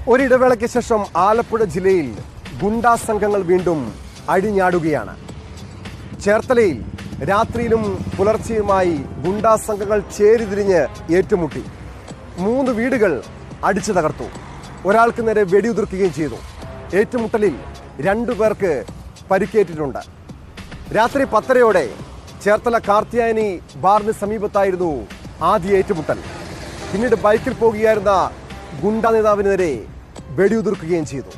ഒരിടവേളയ്ക്ക് ശേഷം ആലപ്പുഴ ജില്ലയിൽ ഗുണ്ടാ സംഘങ്ങൾ വീണ്ടും അഴിഞ്ഞാടുകയാണ് ചേർത്തലയിൽ രാത്രിയിലും പുലർച്ചെയുമായി ഗുണ്ടാ സംഘങ്ങൾ ചേരിതിരിഞ്ഞ് ഏറ്റുമുട്ടി മൂന്ന് വീടുകൾ അടിച്ചു തകർത്തു ഒരാൾക്ക് നേരെ വെടിയുതിർക്കുകയും ചെയ്തു ഏറ്റുമുട്ടലിൽ രണ്ടു പേർക്ക് പരിക്കേറ്റിട്ടുണ്ട് രാത്രി പത്തരയോടെ ചേർത്തല കാർത്തിയായനി ബാറിന് സമീപത്തായിരുന്നു ആദ്യ ഏറ്റുമുട്ടൽ പിന്നീട് ബൈക്കിൽ പോകുകയായിരുന്ന ഗുണ്ടാ നേതാവിനെതിരെ വെടിയുതിർക്കുകയും ചെയ്തു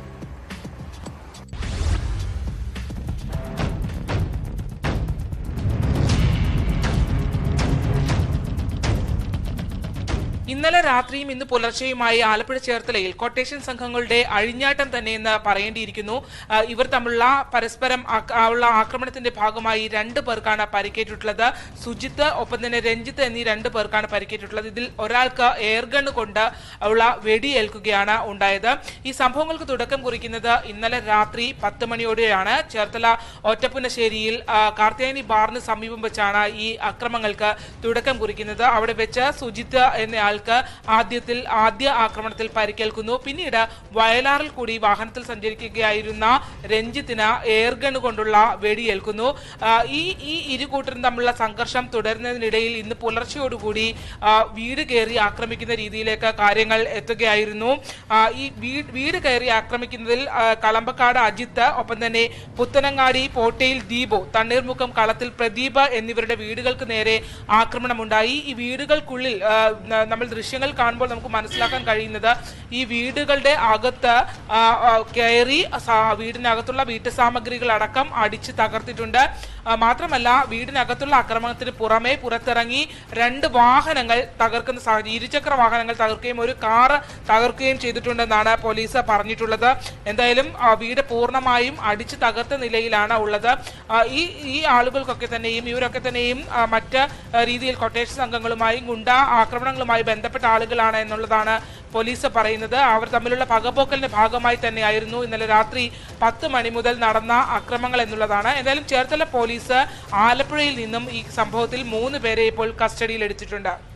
ഇന്നലെ രാത്രിയും ഇന്ന് പുലർച്ചെയുമായി ആലപ്പുഴ ചേർത്തലയിൽ കൊട്ടേഷൻ സംഘങ്ങളുടെ അഴിഞ്ഞാട്ടം തന്നെയെന്ന് പറയേണ്ടിയിരിക്കുന്നു ആ, ഇവർ തമ്മിലുള്ള പരസ്പരം ആക്ര- ഉള്ള ആക്രമണത്തിന്റെ ഭാഗമായി രണ്ട് പേർക്കാണ് പരിക്കേറ്റിട്ടുള്ളത് സുജിത്ത് ഒപ്പം തന്നെ രഞ്ജിത്ത് എന്നീ രണ്ട് പേർക്കാണ് പരിക്കേറ്റിട്ടുള്ളത് ഇതിൽ ഒരാൾക്ക് എയർഗൺ കൊണ്ട് ഉള്ള വെടിയേൽക്കുകയാണ് ഉണ്ടായത് ഈ സംഭവങ്ങൾക്ക് തുടക്കം കുറിക്കുന്നത് ഇന്നലെ രാത്രി പത്ത് മണിയോടെയാണ് ചേർത്തല ഒറ്റപ്പുന്നശ്ശേരിയിൽ ആ, കാർത്തിയായനി ബാറിന് സമീപം വെച്ചാണ് ഈ അക്രമങ്ങൾക്ക് തുടക്കം കുറിക്കുന്നത് അവിടെ വെച്ച് സുജിത്ത് എന്നയാൾക്ക് ആദ്യത്തിൽ ആദ്യ ആക്രമണത്തിൽ പരിക്കേൽക്കുന്നു പിന്നീട് വയലാറിൽ കൂടി വാഹനത്തിൽ സഞ്ചരിക്കുകയായിരുന്ന രഞ്ജിത്തിന് എയർഗൺ കൊണ്ടുള്ള വെടിയേൽക്കുന്നു ആ, ഈ ഈ ഇരു കൂട്ടരും തമ്മിലുള്ള സംഘർഷം തുടരുന്നതിനിടയിൽ ഇന്ന് പുലർച്ചയോടുകൂടി ആ, വീട് കയറി ആക്രമിക്കുന്ന രീതിയിലേക്ക് കാര്യങ്ങൾ എത്തുകയായിരുന്നു ആ, ഈ വീട് വീട് കയറി ആക്രമിക്കുന്നതിൽ ആ, കളമ്പക്കാട് അജിത്ത് ഒപ്പം തന്നെ പുത്തനങ്ങാടി പോട്ടയിൽ ദീപു തണ്ണീർമുക്കം കളത്തിൽ പ്രദീപ് എന്നിവരുടെ വീടുകൾക്ക് നേരെ ആക്രമണമുണ്ടായി ഈ വീടുകൾക്കുള്ളിൽ ആ, ന- നമ്മൾ ദൃശ്യങ്ങൾ കാണുമ്പോൾ നമുക്ക് മനസ്സിലാക്കാൻ കഴിയുന്നത് ഈ വീടുകളുടെ അകത്ത് ആ, ആ, കയറി സ- വീടിനകത്തുള്ള വീട്ടു സാമഗ്രികൾ അടക്കം അടിച്ച് തകർത്തിട്ടുണ്ട് ആ, മാത്രമല്ല വീടിനകത്തുള്ള ആക്രമണത്തിന് പുറമെ പുറത്തിറങ്ങി രണ്ട് വാഹനങ്ങൾ തകർക്കുന്ന സാഹചര്യം ഇരുചക്ര വാഹനങ്ങൾ തകർക്കുകയും ഒരു കാറ് തകർക്കുകയും ചെയ്തിട്ടുണ്ടെന്നാണ് പോലീസ് പറഞ്ഞിട്ടുള്ളത് എന്തായാലും ആ, വീട് പൂർണ്ണമായും അടിച്ച് തകർത്ത നിലയിലാണ് ഉള്ളത് ആ, ഈ ഈ ആളുകൾക്കൊക്കെ തന്നെയും ഇവരൊക്കെ തന്നെയും ആ, മറ്റ് ആ, രീതിയിൽ കൊട്ടേഷൻ സംഘങ്ങളുമായും ഗുണ്ട ആക്രമണങ്ങളുമായി ബന്ധപ്പെട്ട ആളുകളാണ് എന്നുള്ളതാണ് പോലീസ് പറയുന്നത് അവർ തമ്മിലുള്ള പകപോക്കലിന്റെ ഭാഗമായി തന്നെയായിരുന്നു ഇന്നലെ രാത്രി പത്ത് മണി മുതൽ നടന്ന അക്രമങ്ങൾ എന്നുള്ളതാണ് എന്തായാലും ചേർത്തല പോലീസ് ആലപ്പുഴയിൽ നിന്നും ഈ സംഭവത്തിൽ മൂന്ന് പേരെ ഇപ്പോൾ കസ്റ്റഡിയിൽ എടുത്തിട്ടുണ്ട്